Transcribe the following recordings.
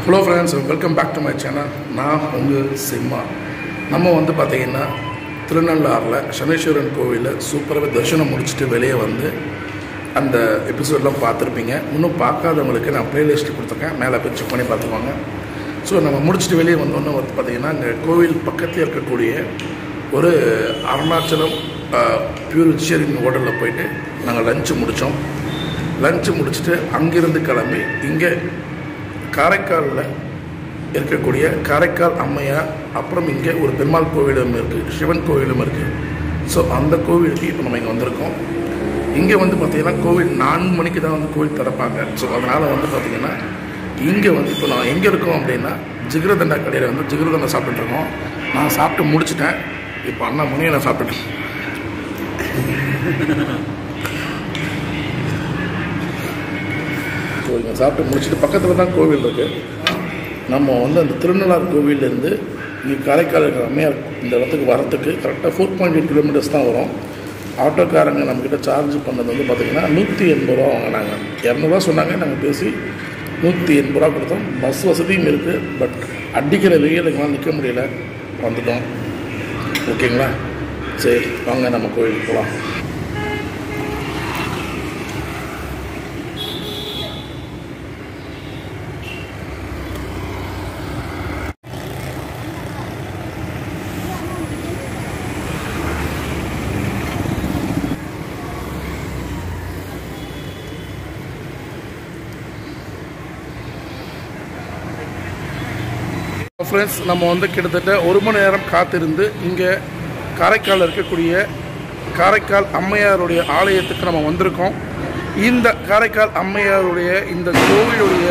hello friends welcome back to my channel நான் உங்கள் சிம்மா நம்ம வந்து பார்த்தீங்கன்னா திருநள்ளாறில் சனீஸ்வரன் கோவிலில் சூப்பராக தரிசனம் முடிச்சுட்டு வெளியே வந்து அந்த எபிசோட்லாம் பார்த்துருப்பீங்க இன்னும் பார்க்காதவங்களுக்கு நான் ப்ளேலிஸ்ட் கொடுத்துருக்கேன் மேலே போய் செக் பண்ணி பார்த்துக்கோங்க ஸோ நம்ம முடிச்சுட்டு வெளியே வந்தோன்னே வந்து பார்த்தீங்கன்னா இங்கே கோவில் பக்கத்தில் இருக்கக்கூடிய ஒரு அருணாச்சலம் பியூர் வெஜிடேரியன் ஹோட்டலில் போயிட்டு நாங்கள் லஞ்சு முடித்தோம் லஞ்சு முடிச்சுட்டு அங்கிருந்து கிளம்பி இங்கே காரைக்காலில் இருக்கக்கூடிய காரைக்கால் அம்மையார் அப்புறம் இங்கே ஒரு பெருமாள் கோவிலும் இருக்குது சிவன் கோவிலும் இருக்குது ஸோ அந்த கோவிலுக்கு இப்போ நம்ம இங்கே வந்திருக்கோம் இங்கே வந்து பார்த்திங்கன்னா கோவில் நான்கு மணிக்கு தான் வந்து கோவில் திறப்பாங்க ஸோ அதனால் வந்து பார்த்திங்கன்னா இங்கே வந்து இப்போ நான் எங்கே இருக்கோம் அப்படின்னா ஜிகிரதண்டா கடையில் வந்து ஜிகிரதண்டா சாப்பிட்டுருக்கோம் நான் சாப்பிட்டு முடிச்சிட்டேன் இப்போ அண்ணா முனியை நான் சாப்பிட்டுட்டேன் ஸோ இங்கே சாப்பிட்டு முடிச்சுட்டு பக்கத்தில் தான் கோவில் இருக்குது நம்ம வந்து அந்த திருநள்ளார் கோவிலேருந்து இங்கே காரைக்கால் இருக்கிற அம்மையார் இந்த இடத்துக்கு வரத்துக்கு கரெக்டாக ஃபோர் பாயிண்ட் எயிட் கிலோமீட்டர்ஸ் தான் வரும் ஆட்டோக்காரங்க நம்மக்கிட்ட சார்ஜ் பண்ணது வந்து பார்த்திங்கன்னா நூற்றி எண்பது ரூபா வாங்கினாங்க இரநூறுவா சொன்னாங்க நாங்கள் பேசி நூற்றி எண்பது ரூபா கொடுத்தோம் பஸ் வசதியும் இருக்குது பட் அடிக்கிற வெயிலுக்கெல்லாம் நிற்க முடியல வந்துட்டோம் ஓகேங்களா சரி வாங்க நம்ம கோயிலுக்கு போகலாம் ஃப்ரெண்ட்ஸ் நம்ம வந்து கிட்டத்தட்ட ஒரு மணி நேரம் காத்திருந்து இங்கே காரைக்காலில் இருக்கக்கூடிய காரைக்கால் அம்மையாருடைய ஆலயத்துக்கு நம்ம வந்திருக்கோம் இந்த காரைக்கால் அம்மையாருடைய இந்த கோவிலுடைய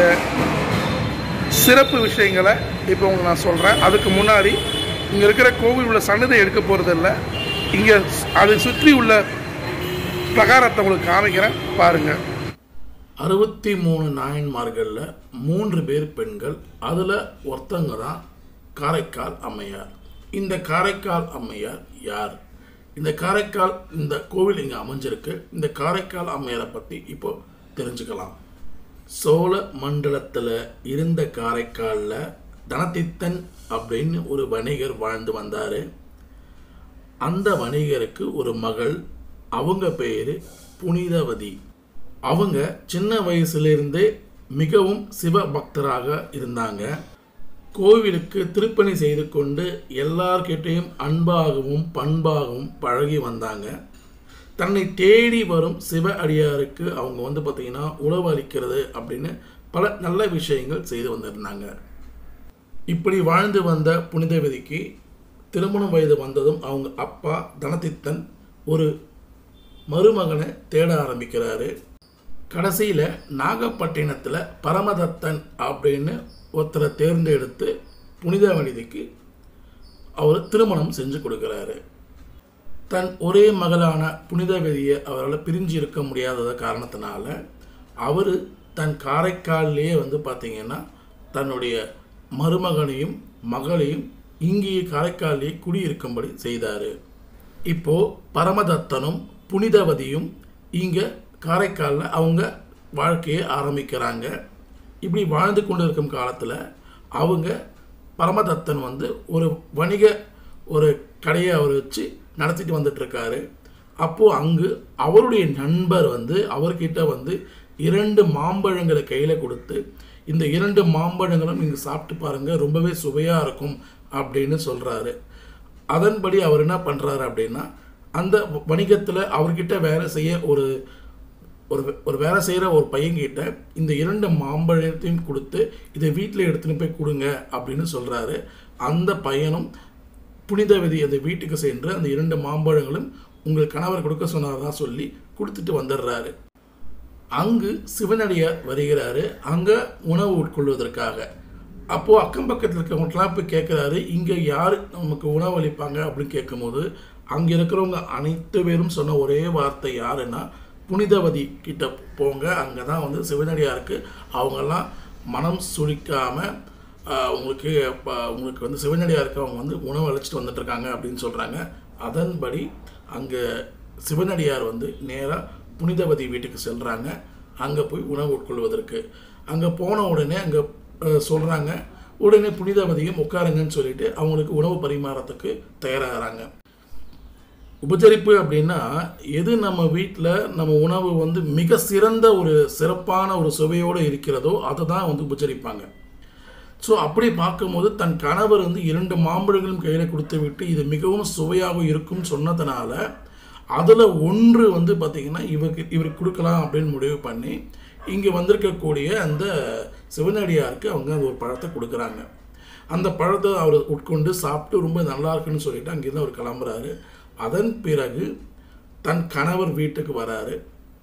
சிறப்பு விஷயங்களை இப்போ உங்களுக்கு நான் சொல்கிறேன் அதுக்கு முன்னாடி இங்கே இருக்கிற கோவில் உள்ள சன்னதை எடுக்க போகிறதில்ல இங்கே அதை சுற்றி உள்ள பிரகாரத்தை உங்களுக்கு காமிக்கிறேன் பாருங்கள் அறுபத்தி மூணு நாயன்மார்களில் மூன்று பேர் பெண்கள் அதில் ஒருத்தங்க தான் காரைக்கால் அம்மையார் இந்த காரைக்கால் அம்மையார் யார் இந்த காரைக்கால் இந்த கோவில் இங்கே அமைஞ்சிருக்கு இந்த காரைக்கால் அம்மையாரை பற்றி இப்போ தெரிஞ்சுக்கலாம் சோழ மண்டலத்தில் இருந்த காரைக்காலில் தனதித்தன் அப்படின்னு ஒரு வணிகர் வாழ்ந்து வந்தார் அந்த வணிகருக்கு ஒரு மகள் அவங்க பேர் புனிதவதி அவங்க சின்ன வயசுலேருந்தே மிகவும் சிவ பக்தராக இருந்தாங்க கோவிலுக்கு திருப்பணி செய்து கொண்டு எல்லார்கிட்டையும் அன்பாகவும் பண்பாகவும் பழகி வந்தாங்க தன்னை தேடி வரும் சிவ அடியாருக்கு அவங்க வந்து பார்த்திங்கன்னா உணவு அளிக்கிறது அப்படின்னு பல நல்ல விஷயங்கள் செய்து வந்திருந்தாங்க இப்படி வாழ்ந்து வந்த புனிதவதிக்கு திருமணம் வயது வந்ததும் அவங்க அப்பா தனதித்தன் ஒரு மருமகனை தேட ஆரம்பிக்கிறாரு கடைசியில் நாகப்பட்டினத்தில் பரமதத்தன் அப்படின்னு ஒருத்தரை தேர்ந்தெடுத்து புனித வனிதிக்கு அவர் திருமணம் செஞ்சு கொடுக்குறாரு தன் ஒரே மகளான புனிதவதியை அவரால் பிரிஞ்சு இருக்க முடியாதத காரணத்தினால அவர் தன் காரைக்காலிலேயே வந்து பார்த்திங்கன்னா தன்னுடைய மருமகனையும் மகளையும் இங்கேயே காரைக்காலிலேயே குடியிருக்கும்படி செய்தார் இப்போது பரமதத்தனும் புனிதவதியும் இங்கே காரைக்காலில் அவங்க வாழ்க்கையை ஆரம்பிக்கிறாங்க இப்படி வாழ்ந்து கொண்டு இருக்கும் காலத்தில் அவங்க பரமதத்தன் வந்து ஒரு வணிக ஒரு கடையை அவர் வச்சு நடத்திட்டு வந்துட்டுருக்காரு அப்போது அங்கு அவருடைய நண்பர் வந்து அவர்கிட்ட வந்து இரண்டு மாம்பழங்களை கையில் கொடுத்து இந்த இரண்டு மாம்பழங்களும் நீங்கள் சாப்பிட்டு பாருங்கள் ரொம்பவே சுவையாக இருக்கும் அப்படின்னு சொல்கிறாரு அதன்படி அவர் என்ன பண்ணுறாரு அப்படின்னா அந்த வணிகத்தில் அவர்கிட்ட வேலை செய்ய ஒரு ஒரு ஒரு வேலை செய்கிற ஒரு பையன்கிட்ட இந்த இரண்டு மாம்பழத்தையும் கொடுத்து இதை வீட்டில் எடுத்துன்னு போய் கொடுங்க அப்படின்னு சொல்கிறாரு அந்த பையனும் புனிதவதி அந்த வீட்டுக்கு சென்று அந்த இரண்டு மாம்பழங்களும் உங்கள் கணவர் கொடுக்க சொன்னார்தான் சொல்லி கொடுத்துட்டு வந்துடுறாரு அங்கு சிவனடியார் வருகிறாரு அங்கே உணவு உட்கொள்வதற்காக அப்போது அக்கம் பக்கத்தில் இருக்கவங்களாம் போய் கேட்குறாரு இங்கே யார் நமக்கு உணவு அளிப்பாங்க அப்படின்னு கேட்கும்போது அங்கே இருக்கிறவங்க அனைத்து பேரும் சொன்ன ஒரே வார்த்தை யாருன்னா புனிதவதி கிட்ட போங்க அங்கே தான் வந்து சிவனடியாருக்கு அவங்கெல்லாம் மனம் சுழிக்காமல் உங்களுக்கு உங்களுக்கு வந்து சிவனடியாருக்கு அவங்க வந்து உணவு அழைச்சிட்டு வந்துட்டுருக்காங்க அப்படின்னு சொல்கிறாங்க அதன்படி அங்கே சிவனடியார் வந்து நேராக புனிதவதி வீட்டுக்கு செல்கிறாங்க அங்கே போய் உணவு உட்கொள்வதற்கு அங்கே போன உடனே அங்கே சொல்கிறாங்க உடனே புனிதவதியும் உட்காருங்கன்னு சொல்லிட்டு அவங்களுக்கு உணவு பரிமாறத்துக்கு தயாராகிறாங்க உபச்சரிப்பு அப்படின்னா எது நம்ம வீட்டில் நம்ம உணவு வந்து மிக சிறந்த ஒரு சிறப்பான ஒரு சுவையோடு இருக்கிறதோ அதை தான் வந்து உபச்சரிப்பாங்க ஸோ அப்படி பார்க்கும்போது தன் கணவர் வந்து இரண்டு மாம்பழங்களும் கையில் கொடுத்து விட்டு இது மிகவும் சுவையாக இருக்கும் சொன்னதுனால அதில் ஒன்று வந்து பார்த்திங்கன்னா இவருக்கு இவருக்கு கொடுக்கலாம் அப்படின்னு முடிவு பண்ணி இங்கே வந்திருக்கக்கூடிய அந்த சிவனடியாருக்கு அவங்க அந்த ஒரு பழத்தை கொடுக்குறாங்க அந்த பழத்தை அவர் உட்கொண்டு சாப்பிட்டு ரொம்ப நல்லா இருக்குன்னு சொல்லிட்டு அங்கேருந்து அவர் கிளம்புறாரு அதன் பிறகு தன் கணவர் வீட்டுக்கு வராரு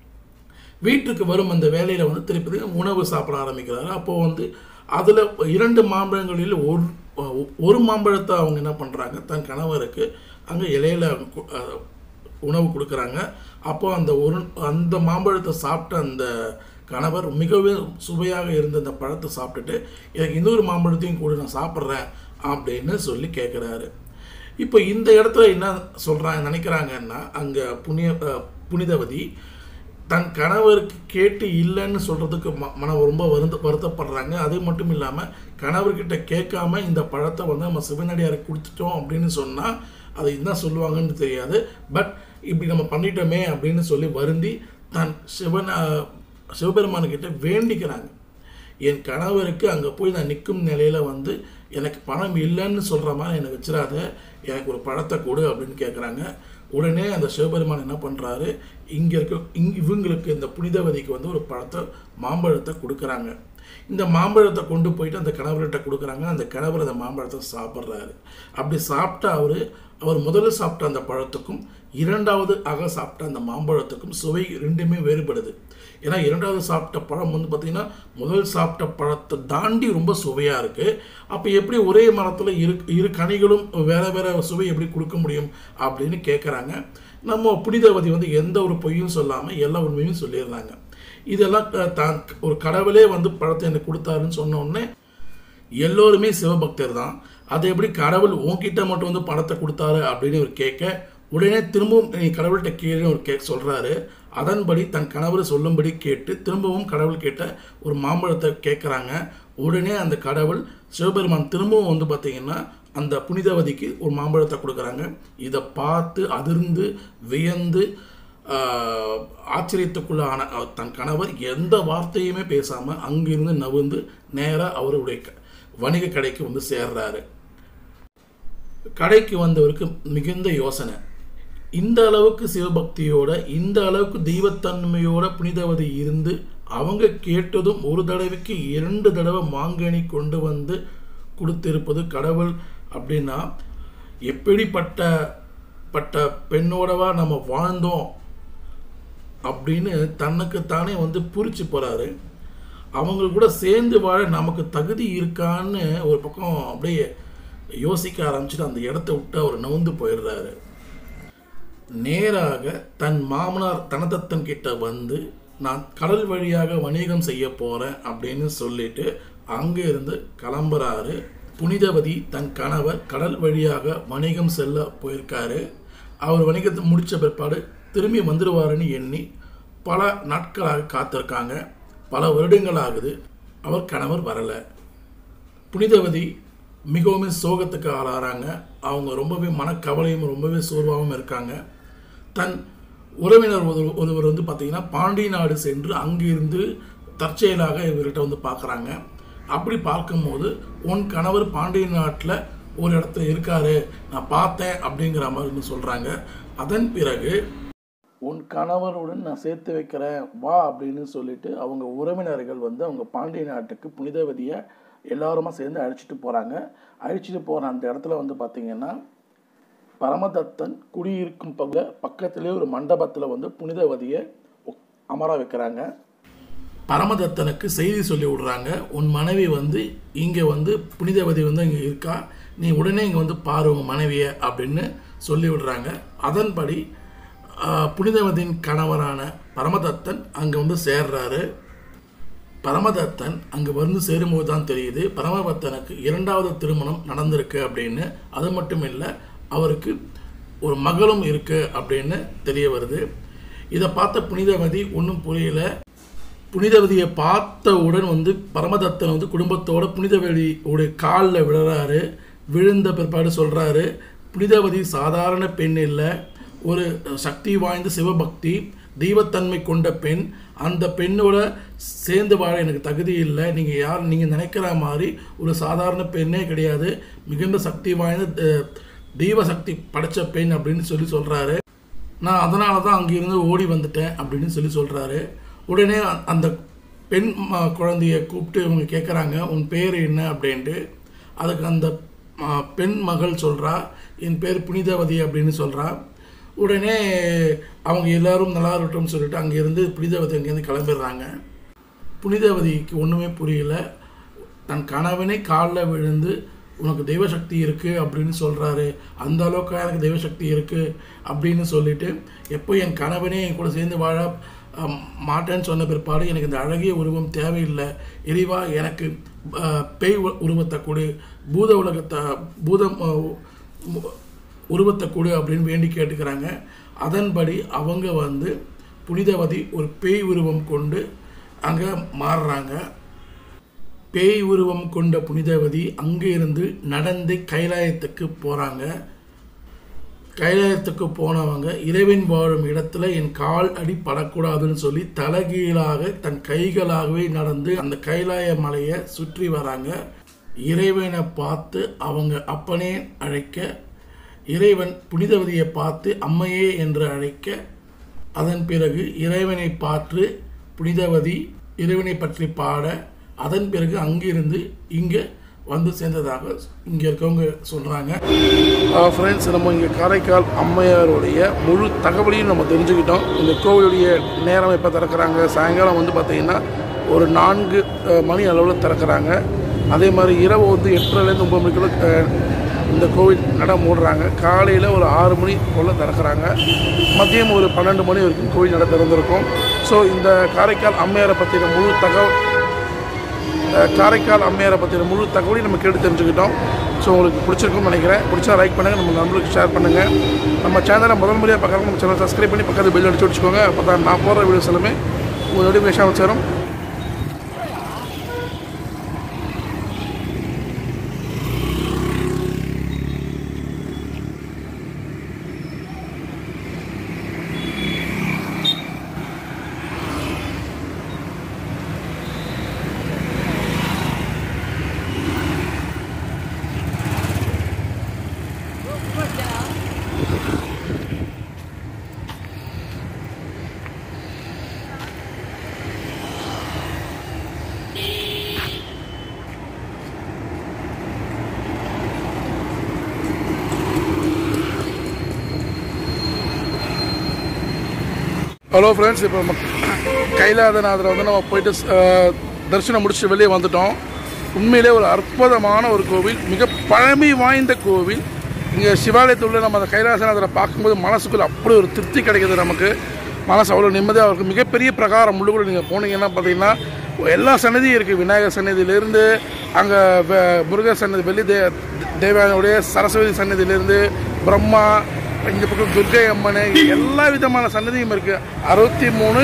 வீட்டுக்கு வரும் அந்த வேலையில் வந்து திருப்பி உணவு சாப்பிட ஆரம்பிக்கிறாரு அப்போது வந்து அதில் இரண்டு மாம்பழங்களில் ஒரு ஒரு மாம்பழத்தை அவங்க என்ன பண்ணுறாங்க தன் கணவருக்கு அங்கே இலையில கு- அஹ், உணவு கொடுக்குறாங்க அப்போ அந்த ஒரு அந்த மாம்பழத்தை சாப்பிட்ட அந்த கணவர் மிகவும் சுவையாக இருந்த அந்த பழத்தை சாப்பிட்டுட்டு எனக்கு இன்னொரு மாம்பழத்தையும் கூட நான் சாப்பிட்றேன் அப்படின்னு சொல்லி கேட்குறாரு இப்போ இந்த இடத்துல என்ன சொல்கிறாங்க நினைக்கிறாங்கன்னா அங்கே புனிய அஹ், புனிதவதி தன் கணவருக்கு கேட்டு இல்லைன்னு சொல்கிறதுக்கு ம மனம் ரொம்ப வருந்த வருத்தப்படுறாங்க அது மட்டும் இல்லாமல் கணவர்கிட்ட கேட்காம இந்த பழத்தை வந்து நம்ம சிவனடியாருக்கு கொடுத்துட்டோம் அப்படின்னு சொன்னால் அதை என்ன சொல்லுவாங்கன்னு தெரியாது பட் இப்படி நம்ம பண்ணிட்டோமே அப்படின்னு சொல்லி வருந்தி தன் சிவன் அஹ், சிவபெருமானுக்கிட்ட வேண்டிக்கிறாங்க என் கணவருக்கு அங்கே போய் நான் நிற்கும் நிலையில் வந்து எனக்கு பணம் இல்லைன்னு சொல்கிற மாதிரி என்னை வச்சிடாத எனக்கு ஒரு பழத்தை கொடு அப்படின்னு கேட்குறாங்க உடனே அந்த சிவபெருமான் என்ன பண்ணுறாரு இங்கே இருக்க இங் இவங்களுக்கு இந்த புனிதவதிக்கு வந்து ஒரு பழத்தை மாம்பழத்தை கொடுக்குறாங்க இந்த மாம்பழத்தை கொண்டு போயிட்டு அந்த கணவர்கிட்ட கொடுக்குறாங்க அந்த கணவர் அந்த மாம்பழத்தை சாப்பிட்றாரு அப்படி சாப்பிட்ட அவர் அவர் முதல்ல சாப்பிட்ட அந்த பழத்துக்கும் இரண்டாவது ஆக சாப்பிட்ட அந்த மாம்பழத்துக்கும் சுவை ரெண்டுமே வேறுபடுது ஏன்னா இரண்டாவது சாப்பிட்ட பழம் வந்து பார்த்திங்கன்னா முதல் சாப்பிட்ட பழத்தை தாண்டி ரொம்ப சுவையாக இருக்குது அப்போ எப்படி ஒரே மரத்தில் இரு இரு கனிகளும் வேறு வேறு சுவை எப்படி கொடுக்க முடியும் அப்படின்னு கேட்குறாங்க நம்ம புனிதவதி வந்து எந்த ஒரு பொய்யும் சொல்லாமல் எல்லா உண்மையும் சொல்லிடுறாங்க இதெல்லாம் க- தான் ஒரு கடவுளே வந்து பழத்தை எனக்கு கொடுத்தாருன்னு சொன்ன உடனே எல்லோருமே சிவபக்தர் தான் அது எப்படி கடவுள் உன்கிட்ட மட்டும் வந்து பணத்தை கொடுத்தாரு அப்படின்னு ஒரு கேட்க உடனே திரும்பவும் நீ கடவுள்கிட்ட கேளுன்னு ஒரு கே சொல்கிறாரு அதன்படி தன் கணவர் சொல்லும்படி கேட்டு திரும்பவும் கடவுள் கேட்ட ஒரு மாம்பழத்தை கேட்குறாங்க உடனே அந்த கடவுள் சிவபெருமான் திரும்பவும் வந்து பார்த்தீங்கன்னா அந்த புனிதவதிக்கு ஒரு மாம்பழத்தை கொடுக்குறாங்க இதை பார்த்து அதிர்ந்து வியந்து ஆஹ், ஆச்சரியத்துக்குள்ளான அவர் தன் கணவர் எந்த வார்த்தையுமே பேசாமல் அங்கிருந்து நவுந்து நேராக அவருடைய க- வணிக கடைக்கு வந்து சேர்றாரு கடைக்கு வந்தவருக்கு மிகுந்த யோசனை இந்த அளவுக்கு சிவபக்தியோட இந்த அளவுக்கு தெய்வத்தன்மையோட புனிதவதி இருந்து அவங்க கேட்டதும் ஒரு தடவைக்கு இரண்டு தடவை மாங்கனி கொண்டு வந்து கொடுத்திருப்பது கடவுள் அப்படின்னா எப்படிப்பட்ட பட்ட பெண்ணோடவா நம்ம வாழ்ந்தோம் அப்படின்னு தன்னுக்கு தானே வந்து புரிச்சு போறாரு அவங்க கூட சேர்ந்து வாழ நமக்கு தகுதி இருக்கான்னு ஒரு பக்கம் அப்படியே யோசிக்க ஆரம்பிச்சுட்டு அந்த இடத்த விட்டு அவர் நவுந்து போயிடுறாரு நேராக தன் மாமனார் தனதத்தன் கிட்ட வந்து நான் கடல் வழியாக வணிகம் செய்ய போறேன் அப்படின்னு சொல்லிட்டு அங்கே இருந்து கிளம்புறாரு புனிதவதி தன் கணவர் கடல் வழியாக வணிகம் செல்ல போயிருக்காரு அவர் வணிகத்தை முடிச்ச பிற்பாடு திரும்பி வந்துடுவாருன்னு எண்ணி பல நாட்களாக காத்திருக்காங்க பல வருடங்கள் ஆகுது அவர் கணவர் வரலை புனிதவதி மிகவும் சோகத்துக்கு ஆளாகிறாங்க அவங்க ரொம்பவே மனக்கவலையும் ரொம்பவே சோர்வாகவும் இருக்காங்க தன் உறவினர் ஒரு ஒருவர் வந்து பார்த்தீங்கன்னா பாண்டி நாடு சென்று அங்கிருந்து தற்செயலாக இவர்கிட்ட வந்து பார்க்குறாங்க அப்படி பார்க்கும்போது உன் கணவர் பாண்டிய நாட்டில் ஒரு இடத்துல இருக்காரு நான் பார்த்தேன் அப்படிங்கிற மாதிரி சொல்கிறாங்க அதன் பிறகு உன் கணவருடன் நான் சேர்த்து வைக்கிறேன் வா அப்படின்னு சொல்லிட்டு அவங்க உறவினர்கள் வந்து அவங்க பாண்டிய நாட்டுக்கு புனிதவதியை எல்லாருமா சேர்ந்து அழைச்சிட்டு போகிறாங்க அழைச்சிட்டு போகிற அந்த இடத்துல வந்து பார்த்திங்கன்னா பரமதத்தன் குடியிருக்கும் பகுதியில் பக்கத்திலே ஒரு மண்டபத்தில் வந்து புனிதவதியை உக்- அமர வைக்கிறாங்க பரமதத்தனுக்கு செய்தி சொல்லி விடுறாங்க உன் மனைவி வந்து இங்கே வந்து புனிதவதி வந்து இங்கே இருக்கா நீ உடனே இங்கே வந்து பாரு உங்கள் மனைவியை அப்படின்னு சொல்லி விடுறாங்க அதன்படி ஆஹ், புனிதவதியின் கணவரான பரமதத்தன் அங்கே வந்து சேர்றாரு பரமதத்தன் அங்கே வந்து சேரும்போது தான் தெரியுது பரமதத்தனுக்கு இரண்டாவது திருமணம் நடந்திருக்கு அப்படின்னு அது மட்டும் இல்லை அவருக்கு ஒரு மகளும் இருக்கு அப்படின்னு தெரிய வருது இதை பார்த்த புனிதவதி ஒன்றும் புரியல புனிதவதியை பார்த்தவுடன் வந்து பரமதத்தன் வந்து குடும்பத்தோட புனிதவதி உடைய காலில் விழுறாரு விழுந்த பிற்பாடு சொல்கிறாரு புனிதவதி சாதாரண பெண் இல்லை ஒரு சக்தி வாய்ந்த சிவபக்தி தெய்வத்தன்மை கொண்ட பெண் அந்த பெண்ணோட சேர்ந்து வாழ எனக்கு தகுதி இல்லை நீங்கள் யார் நீங்கள் நினைக்கிற மாதிரி ஒரு சாதாரண பெண்ணே கிடையாது மிகுந்த சக்தி வாய்ந்த அஹ், தெய்வ சக்தி படைச்ச பெண் அப்படின்னு சொல்லி சொல்கிறாரு நான் அதனால தான் அங்கிருந்து ஓடி வந்துட்டேன் அப்படின்னு சொல்லி சொல்கிறாரு உடனே அ- அந்த பெண் ம- குழந்தைய கூப்பிட்டு இவங்க கேட்குறாங்க உன் பேர் என்ன அப்படின்ட்டு அதுக்கு அந்த ம- பெண் மகள் சொல்கிறா என் பேர் புனிதவதி அப்படின்னு சொல்கிறா உடனே அவங்க எல்லாரும் நல்லா இருக்கட்டும்னு சொல்லிட்டு அங்கேருந்து புனிதவதி அங்கேருந்து கிளம்பிடுறாங்க புனிதவதிக்கு ஒன்றுமே புரியல தன் கணவனே காலில் விழுந்து உனக்கு தெய்வசக்தி இருக்குது அப்படின்னு சொல்கிறாரு அந்த அளவுக்கு எனக்கு தெய்வசக்தி இருக்குது அப்படின்னு சொல்லிட்டு எப்போ என் கணவனே என் கூட சேர்ந்து வாழ அம், மாட்டேன்னு சொன்ன பிற்பாடு எனக்கு இந்த அழகிய உருவம் தேவையில்லை இறைவா எனக்கு அஹ், பேய் உ- உருவத்தை கொடு பூத உலகத்தை பூதம் அஹ், உ- உருவத்தை கொடு அப்படின்னு வேண்டி கேட்டுக்கிறாங்க அதன்படி அவங்க வந்து புனிதவதி ஒரு பேய் உருவம் கொண்டு அங்கே மாறுறாங்க பேய் உருவம் கொண்ட புனிதவதி அங்கே இருந்து நடந்து கைலாயத்துக்கு போகிறாங்க கைலாயத்துக்கு போனவங்க இறைவன் வாழும் இடத்துல என் கால் அடி படக்கூடாதுன்னு சொல்லி தலைகீழாக தன் கைகளாகவே நடந்து அந்த கைலாய மலையை சுற்றி வராங்க இறைவனை பார்த்து அவங்க அப்பனே அழைக்க இறைவன் புனிதவதியை பார்த்து அம்மையே என்று அழைக்க அதன் பிறகு இறைவனை பார்த்து புனிதவதி இறைவனை பற்றி பாட அதன் பிறகு அங்கிருந்து இங்கே வந்து சேர்ந்ததாக இங்கே இருக்கவங்க சொல்கிறாங்க ஃப்ரெண்ட்ஸ் நம்ம இங்கே காரைக்கால் அம்மையாருடைய முழு தகவலையும் நம்ம தெரிஞ்சுக்கிட்டோம் இந்த கோவிலுடைய நேரம் எப்போ திறக்கிறாங்க சாயங்காலம் வந்து பார்த்திங்கன்னா ஒரு நான்கு அஹ், மணி அளவில் திறக்கிறாங்க அதே மாதிரி இரவு வந்து எட்டரைலேருந்து ஒம்பது மணிக்குள்ள அஹ், இந்த கோவில் நட மூடுறாங்க காலையில் ஒரு ஆறு மணி போல் திறக்கிறாங்க மதியம் ஒரு பன்னெண்டு மணி வரைக்கும் கோவில் நட திறந்திருக்கும் ஸோ இந்த காரைக்கால் அம்மையாரை பற்றின முழு தகவல் அஹ், காரைக்கால் அம்மையாரை பற்றின முழு தகவலையும் நம்ம கேட்டு தெரிஞ்சுக்கிட்டோம் ஸோ உங்களுக்கு பிடிச்சிருக்கும்னு நினைக்கிறேன் பிடிச்சா லைக் பண்ணுங்கள் நம்ம நண்பர்களுக்கு ஷேர் பண்ணுங்கள் நம்ம சேனலை முதல் முறையாக பார்க்குறவங்க நம்ம சேனல் சப்ஸ்கிரைப் பண்ணி பக்கத்து பெல் அடிச்சு வச்சுக்கோங்க அப்போ தான் நான் போடுற வீடியோஸ் எல்லாமே உங்கள் நோட்டிஃபிகேஷன் சேரும் ஹலோ ஃப்ரெண்ட்ஸ் இப்போ நம்ம கைலாதநாதரை வந்து நம்ம போயிட்டு அஹ், தரிசனம் முடிச்சுட்டு வெளியே வந்துட்டோம் உண்மையிலே ஒரு அற்புதமான ஒரு கோவில் மிக பழமை வாய்ந்த கோவில் இங்கே சிவாலயத்தில் உள்ள நம்ம அந்த கைலாசநாதரை பார்க்கும்போது மனசுக்குள்ள அப்படி ஒரு திருப்தி கிடைக்குது நமக்கு மனசு அவ்வளோ நிம்மதியாக இருக்கும் மிகப்பெரிய பிரகாரம் உள்ளுக்குள்ள நீங்கள் போனீங்கன்னா பார்த்தீங்கன்னா எல்லா சன்னதியும் இருக்குது விநாயகர் சன்னதியிலேருந்து அங்கே முருகர் சன்னதி வெள்ளி தே தேவானுடைய சரஸ்வதி சன்னதியிலேருந்து பிரம்மா இந்த பக்கம் துர்கை அம்மன் எல்லா விதமான சன்னதியும் இருக்கு அறுபத்தி மூணு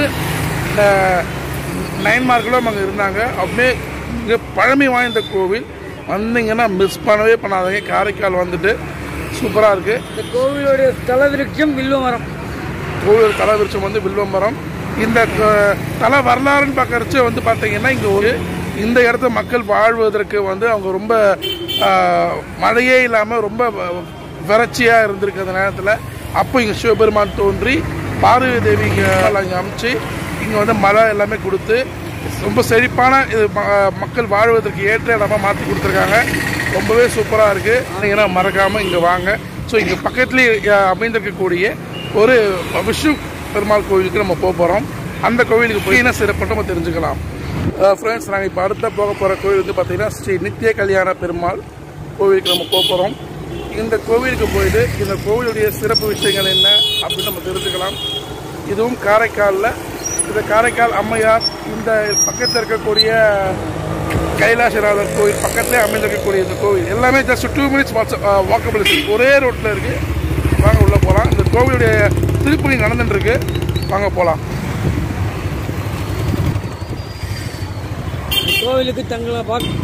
நயன்மார்களும் அங்கே இருந்தாங்க அப்படியே மிக பழமை வாய்ந்த கோவில் வந்தீங்கன்னா மிஸ் பண்ணவே பண்ணாதீங்க காரைக்கால் வந்துட்டு சூப்பராக இருக்குது இந்த கோவிலுடைய தலவிருட்சம் வில்வ மரம் கோவில் தலை விருட்சம் வந்து வில்வமரம் இந்த க- தல வரலாறுன்னு பார்க்கறச்சு வந்து பார்த்தீங்கன்னா இங்கே ஒரு இந்த இடத்த மக்கள் வாழ்வதற்கு வந்து அவங்க ரொம்ப ஆஹ், மழையே இல்லாமல் ரொம்ப வ- வறட்சியாக இருந்திருக்கு அந்த நேரத்தில் அப்போ இங்கே சிவபெருமான் தோன்றி பார்வதி தேவி இங்கே அங்கே அமைச்சு இங்கே வந்து மழை எல்லாமே கொடுத்து ரொம்ப செழிப்பான இது ம- மக்கள் வாழ்வதற்கு ஏற்ற இடமா மாற்றி கொடுத்துருக்காங்க ரொம்பவே சூப்பராக இருக்குது ஏன்னா மறக்காமல் இங்கே வாங்க ஸோ இங்கே பக்கத்துலேயே அஹ், அமைந்திருக்கக்கூடிய ஒரு விஷ்ணு பெருமாள் கோவிலுக்கு நம்ம போக போகிறோம் அந்த கோவிலுக்கு போய் என்ன சிறப்பு நம்ம தெரிஞ்சுக்கலாம் ஃப்ரெண்ட்ஸ் நாங்கள் இப்போ அடுத்த போக போகிற கோவில் வந்து பார்த்தீங்கன்னா ஸ்ரீ நித்திய கல்யாண பெருமாள் கோவிலுக்கு நம்ம போக போகிறோம் இந்த கோவிலுக்கு போயிட்டு இந்த கோவிலுடைய சிறப்பு விஷயங்கள் என்ன அப்படின்னு நம்ம தெரிஞ்சுக்கலாம் இதுவும் காரைக்காலில் இந்த காரைக்கால் அம்மையார் இந்த பக்கத்தில் இருக்கக்கூடிய கைலாசநாதர் கோவில் பக்கத்திலே அமைந்திருக்கக்கூடிய இந்த கோவில் எல்லாமே ஜஸ்ட் டூ மினிட்ஸ் வாக்கபிள் ஒரே ரோட்டில் இருக்குது வாங்க உள்ளே போகலாம் இந்த கோவிலுடைய திருப்பணி நடந்துட்டு இருக்கு வாங்க போகலாம் கோவிலுக்கு தங்கலாம் பார்க்க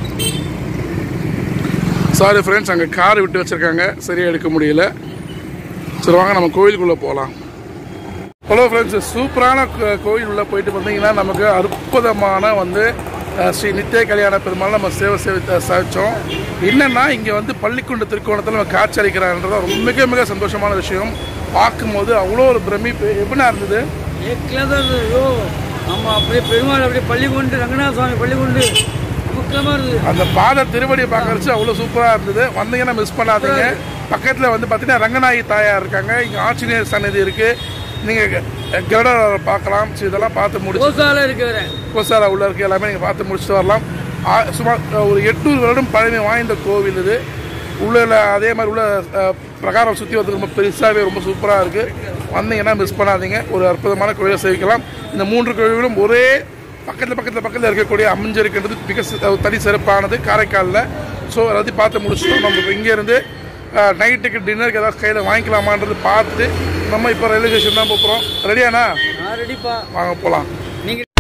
சாரி ஃப்ரெண்ட்ஸ் அங்கே கார் விட்டு வச்சுருக்காங்க சரியாக எடுக்க முடியல சரி வாங்க நம்ம கோயிலுக்குள்ளே போகலாம் ஹலோ ஃப்ரெண்ட்ஸ் சூப்பரான கோ- கோயில் உள்ள போயிட்டு பார்த்தீங்கன்னா நமக்கு அற்புதமான வந்து அஹ், ஸ்ரீ நித்திய கல்யாண பெருமாள் நம்ம சேவை சேவை சாதிச்சோம் என்னன்னா இங்கே வந்து பள்ளிக்குண்டு திருக்கோணத்தில் நம்ம காட்சி அளிக்கிறான்றது ரொம்ப மிக மிக சந்தோஷமான விஷயம் பார்க்கும்போது அவ்வளோ ஒரு பிரமிப்பு எப்படின்னா இருந்தது ஏக்கில் தான் இருந்தது ஐயோ ஆமாம் அப்படியே பெருமாள் அப்படியே பள்ளி கொண்டு ரங்கநாத சுவாமி பள்ளி கொண்டு முக்கியமாக இருந்தது அந்த பாத திருவடியை பார்க்கறச்சு அவ்வளோ சூப்பராக இருந்தது வந்தீங்கன்னா மிஸ் பண்ணாதீங்க பக்கத்தில் வந்து பார்த்தீங்கன்னா ரங்கநாயகி தாயார் இருக்காங்க இங்கே ஆஞ்சநேயர் சன்னதி இருக்குது நீங்கள் கருடர் பார்க்கலாம் சரி, இதெல்லாம் பார்த்து முடிச்சு கோசாலை இருக்கு வேற கோசாரா உள்ள இருக்க எல்லாமே நீங்கள் பார்த்து முடிச்சுட்டு வரலாம் ஆ- சுமார் அஹ், ஒரு எட்நூறு வருடம் பழமை வாய்ந்த கோவில் இது உள்ள உள்ள அதே மாதிரி உள்ள அஹ், பிரகாரம் சுற்றி வந்து ரொம்ப பெருசாகவே ரொம்ப சூப்பராக இருக்குது வந்தீங்கன்னா மிஸ் பண்ணாதீங்க ஒரு அற்புதமான கோயிலை சேவிக்கலாம் இந்த மூன்று கோவிலும் ஒரே பக்கத்தில் பக்கத்தில் பக்கத்தில் இருக்கக்கூடிய அமைஞ்சிருக்கிறது மிக சி- அஹ், தனி சிறப்பானது காரைக்காலில் ஸோ எல்லாத்தையும் பார்த்து முடிச்சுட்டோம் நம்ம இப்போ இங்கேருந்து நைட்டுக்கு டின்னருக்கு ஏதாவது கையில் வாங்கிக்கலாமான்றது பார்த்துட்டு நம்ம இப்போ ரயில்வே ஸ்டேஷன் தான் போகிறோம் ரெடியாண்ணா நான் ரெடிப்பா வாங்க போகலாம் நீங்கள்